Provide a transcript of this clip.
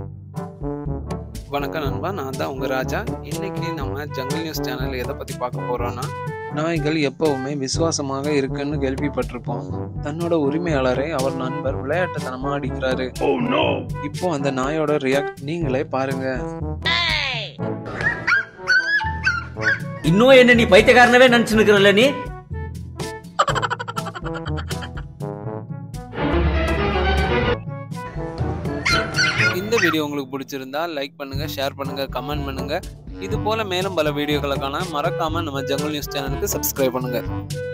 வணக்கம் நண்பா நான் தான் உங்கள் ராஜா இன்னைக்கு நம்ம ஜங்கிள் நியூஸ் சேனல் எதை பற்றி பார்க்க போகிறோன்னா நாய்கள் எப்பவுமே விசுவாசமாக இருக்குன்னு கேள்விப்பட்டிருப்போம் தன்னோட உரிமையாளரை அவர் நண்பர் விளையாட்டுத்தனமாக அடிக்கிறாரு இப்போ அந்த நாயோட ரியாக்ட் நீங்களே பாருங்க இன்னும் என்ன நீ பைத்தியக்காரனவே நினைச்சு நிக்கிறல்ல நீ இந்த வீடியோ உங்களுக்கு பிடிச்சிருந்தா லைக் பண்ணுங்க ஷேர் பண்ணுங்க கமெண்ட் பண்ணுங்க இது போல மேலும் பல வீடியோக்களை காண மறக்காம நம்ம ஜங்கிள் நியூஸ் சேனலுக்கு சப்ஸ்கிரைப் பண்ணுங்க